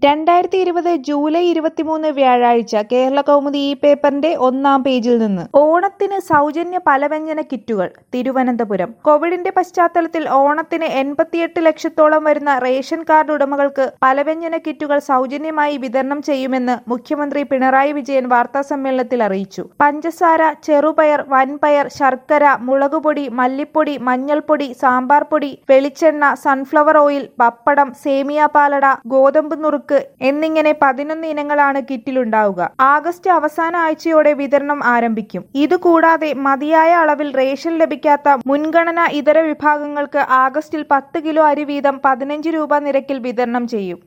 രണ്ടായിരത്തി ഇരുപത് ജൂലൈ ഇരുപത്തിമൂന്ന് വ്യാഴാഴ്ച കേരള കൗമുദി ഈ പേപ്പറിന്റെ ഒന്നാം പേജിൽ നിന്ന് ഓണത്തിന് സൗജന്യ പലവ്യഞ്ജന കിറ്റുകൾ തിരുവനന്തപുരം കോവിഡിന്റെ പശ്ചാത്തലത്തിൽ ഓണത്തിന് എൺപത്തിയെട്ട് ലക്ഷത്തോളം വരുന്ന റേഷൻ കാർഡ് ഉടമകൾക്ക് പലവ്യഞ്ജന കിറ്റുകൾ സൗജന്യമായി വിതരണം ചെയ്യുമെന്ന് മുഖ്യമന്ത്രി പിണറായി വിജയൻ വാർത്താസമ്മേളനത്തിൽ അറിയിച്ചു പഞ്ചസാര ചെറുപയർ വൻപയർ ശർക്കര മുളകുപൊടി മല്ലിപ്പൊടി മഞ്ഞൾപ്പൊടി സാമ്പാർ പൊടി വെളിച്ചെണ്ണ സൺഫ്ലവർ ഓയിൽ പപ്പടം സേമിയ പാലട ഗോതമ്പ് നുറുക്ക് എന്നിങ്ങനെ പതിനൊന്ന് ഇനങ്ങളാണ് കിറ്റിലുണ്ടാവുക ആഗസ്റ്റ് അവസാന ആഴ്ചയോടെ വിതരണം ആരംഭിക്കും ഇതുകൂടാതെ മതിയായ അളവിൽ റേഷൻ ലഭിക്കാത്ത മുൻഗണന ഇതര വിഭാഗങ്ങൾക്ക് ആഗസ്റ്റിൽ പത്ത് കിലോ അരി വീതം പതിനഞ്ച് രൂപ നിരക്കിൽ വിതരണം ചെയ്യും